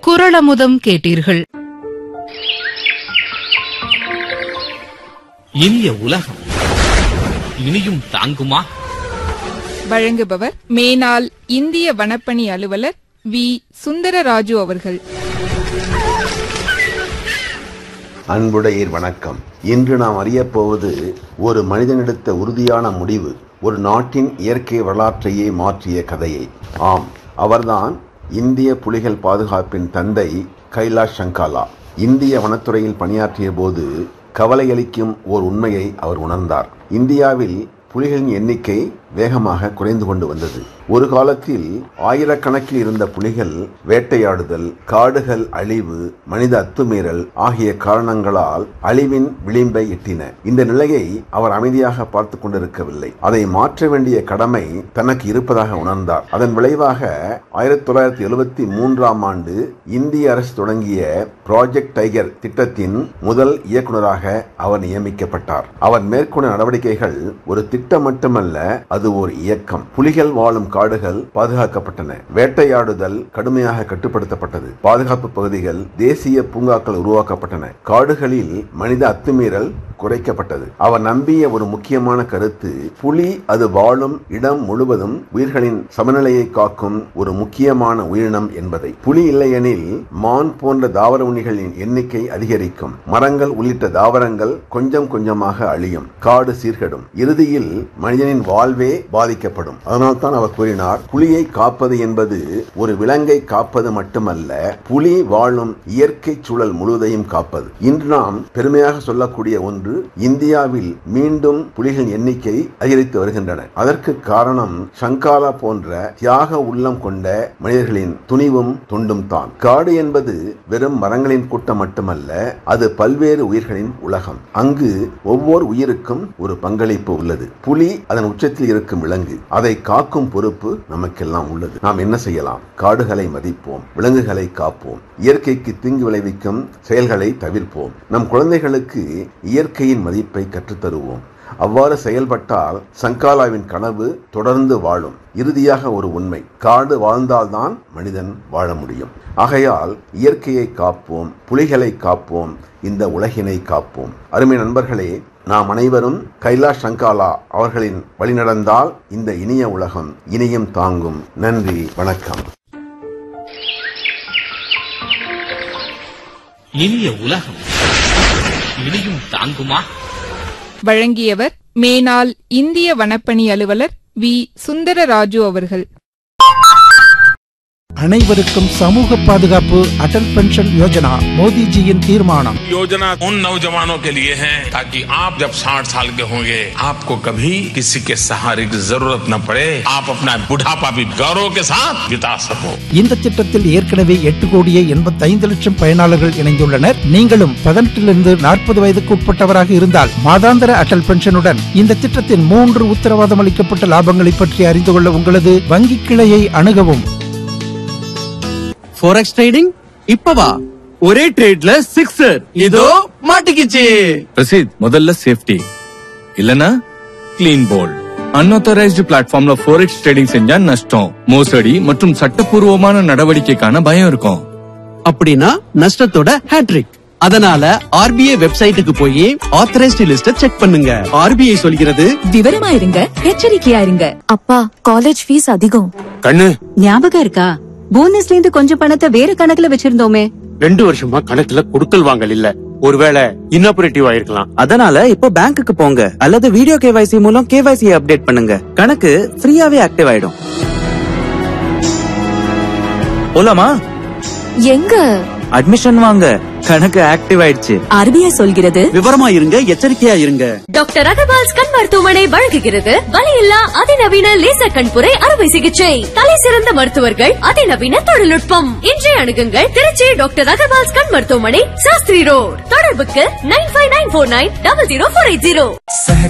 குரளமுதம் கேட்டீர்கள் இனிய உலகம் இனியும் தாங்குமா வழங்குபவர் மேனாள் இந்திய வனப்பணி அலுவலர் வி சுந்தரராஜு அவர்கள் அன்புடையீர் வணக்கம் இன்று நாம் அறியப் போவது ஒரு மனிதனெடுத்த உறுதியான முடிவு ஒரு நாட்டின் இயற்கை வரலாற்றையே மாற்றிய கதையை ஆம் அவர்தான் இந்திய புலிகள் பாதுகாப்பின் தந்தை கைலாஷ் சங்காலா இந்திய வனத்துறையில் பணியாற்றிய போது கவலையளிக்கும் ஓர் உண்மையை அவர் உணர்ந்தார் இந்தியாவில் புலிகளின் எண்ணிக்கை வேகமாக குறைந்து கொண்டு வந்தது ஒரு காலத்தில் ஆயிரக்கணக்கில் இருந்த புலிகள் வேட்டையாடுதல் காடுகள் அழிவு மனித அத்துமீறல் ஆகிய காரணங்களால் அழிவின் விளிம்பை எட்டின இந்த நிலையை அவர் அமைதியாக பார்த்து கொண்டிருக்கவில்லை அதை மாற்ற வேண்டிய கடமை தனக்கு இருப்பதாக உணர்ந்தார் அதன் விளைவாக ஆயிரத்தி தொள்ளாயிரத்தி எழுபத்தி மூன்றாம் ஆண்டு இந்திய அரசு தொடங்கிய ப்ராஜெக்ட் டைகர் திட்டத்தின் முதல் இயக்குநராக அவர் நியமிக்கப்பட்டார் அவர் மேற்கொண்ட நடவடிக்கைகள் ஒரு திட்டம் மட்டுமல்ல அது ஒரு இயக்கம் புலிகள் வாழும் காடுகள் பாதுகாக்கப்பட்டன வேட்டையாடுதல் கடுமையாக கட்டுப்படுத்தப்பட்டது பாதுகாப்பு பகுதிகள் தேசிய பூங்காக்கள் உருவாக்கப்பட்டன காடுகளில் மனித அத்துமீறல் குறைக்கப்பட்டது அவர் நம்பிய ஒரு முக்கியமான கருத்து புலி அது வாழும் இடம் முழுவதும் உயிர்களின் சமநிலையை காக்கும் ஒரு முக்கியமான உயிரினம் என்பதை புலி இல்லையெனில் மான் போன்ற தாவர உண்ணிகளின் எண்ணிக்கை அதிகரிக்கும் மரங்கள் உள்ளிட்ட தாவரங்கள் கொஞ்சம் கொஞ்சமாக அழியும் காடு சீர்கெடும் இறுதியில் மனிதனின் வாழ்வே பாதிக்கப்படும் அதனால்தான் அவர் கூறினார் புலியை காப்பது என்பது ஒரு விலங்கை காப்பது மட்டுமல்ல புலி வாழும் இயற்கை சூழல் முழுவதையும் காப்பது இன்று நாம் பெருமையாக சொல்லக்கூடிய ஒன்று இந்தியாவில் மீண்டும் புலிகளின் எண்ணிக்கை அதிகரித்து வருகின்றன அதற்கு காரணம் சங்காலா போன்ற தியாக உள்ளம் கொண்ட மனிதர்களின் துணிவும் தொண்டும் தான் காடு என்பது வெறும் மரங்களின் கூட்டம் மட்டுமல்ல அது பல்வேறு உயிர்களின் உலகம் அங்கு ஒவ்வொரு உயிருக்கும் ஒரு பங்களிப்பு உள்ளது புலி அதன் உச்சத்தில் இருக்கும் விலங்கு அதை காக்கும் பொறுப்பு நமக்கெல்லாம் உள்ளது நாம் என்ன செய்யலாம் காடுகளை மதிப்போம் விலங்குகளை காப்போம் இயற்கைக்கு தீங்கு விளைவிக்கும் செயல்களை தவிர்ப்போம் நம் குழந்தைகளுக்கு இயற்கையின் மதிப்பை கற்றுத்தருவோம் அவ்வாறு செயல்பட்டால் சங்காலாவின் கனவு தொடர்ந்து வாழும் இறுதியாக ஒரு உண்மை காடு வாழ்ந்தால்தான் மனிதன் வாழ முடியும் ஆகையால் இயற்கையை காப்போம் புலிகளை காப்போம் இந்த உலகினை காப்போம் அருமை நண்பர்களே நாம் அனைவரும் கைலாஷ் சங்காலா அவர்களின் வழிநடந்தால் இந்த இனிய உலகம் இனியும் தாங்கும் நன்றி வணக்கம் இனிய உலகம் இனியும் தாங்குமா வழங்கியவர் மேனாள் இந்திய வனப்பணி அலுவலர் வி சுந்தரராஜு அவர்கள் அனைவருக்கும் சமூக பாதுகாப்பு அடல் பென்ஷன் யோஜனா மோடிஜியின் தீர்மானம் योजना उन नौजवानों के लिए है ताकि आप जब 60 साल के होंगे आपको कभी किसी के सहारे की जरूरत न पड़े आप अपना बुढ़ापा भी गौरव के साथ बिता सको இந்த திட்டத்தில் ஏற்கனவே எட்டு கோடியே எண்பத்தைந்து லட்சம் பயனாளர்கள் இணைந்துள்ளனர் நீங்களும் பதினெட்டிலிருந்து நாற்பது வயதுக்கு உட்பட்டவராக இருந்தால் மாதாந்திர அடல் பென்ஷனுடன் இந்த திட்டத்தின் மூன்று உத்தரவாதம் அளிக்கப்பட்ட லாபங்களை பற்றி அறிந்து கொள்ள உங்களது வங்கி கிளையை அணுகவும் ஃபோரெக்ஸ் ட்ரேடிங் இப்பவா ஒரே ட்ரேட்ல சிக்ஸர் இதோ மாட்டிக்கிச்சு ரசீத் முதல்ல சேஃப்டி இல்லனா கிளீன் போல் அன்ஆத்தரைஸ்டு பிளாட்ஃபார்ம்ல ஃபோரெக்ஸ் ட்ரேடிங் செஞ்சா நஷ்டம் மோசடி மற்றும் சட்டப்பூர்வமான நடவடிக்கைக்கான பயம் இருக்கும் அப்படின்னா நஷ்டத்தோட ஹேட்ரிக் அதனால ஆர்பிஐ வெப்சைட்டுக்கு போய் ஆத்தரைஸ்டு லிஸ்ட செக் பண்ணுங்க ஆர்பிஐ சொல்கிறது விவரமா இருங்க எச்சரிக்கையா இருங்க அப்பா காலேஜ் ஃபீஸ் அதிகம் கண்ணு ஞாபகம் இருக்கா போனஸ்ல இருந்து கொஞ்சம் பணத்தை வேற கணக்குல வச்சிருந்தோமே ரெண்டு வருஷமா கணக்குல கொடுக்கல் வாங்கல் இல்ல ஒருவேளை இன்னாபரேட்டிவ் ஆயிருக்கலாம் அதனால இப்போ பேங்க்குக்கு போங்க அல்லது வீடியோ கேவைசி மூலம் கேவைசி அப்டேட் பண்ணுங்க கணக்கு ஃப்ரீயாவே ஆக்டிவ் ஆயிடும் போலாமா எங்க அட்மிஷன் வாங்க கணக்கு ஆக்டிவ் ஆயிடுச்சு ஆர்பிஐ சொல்கிறது விவரமா இருங்க எச்சரிக்கையா இருங்க டாக்டர் அகர்வால்ஸ் கண் மருத்துவமனை வழங்குகிறது வலியில்லா அதிநவீன லேசர் கண்புரை அறுவை சிகிச்சை தலை சிறந்த மருத்துவர்கள் அதிநவீன தொழில்நுட்பம் இன்றைய அணுகுங்கள் திருச்சி டாக்டர் அகர்வால்ஸ் கண் மருத்துவமனை சாஸ்திரி ரோட் தொடர்புக்கு nine five nine four nine double zero four eight zero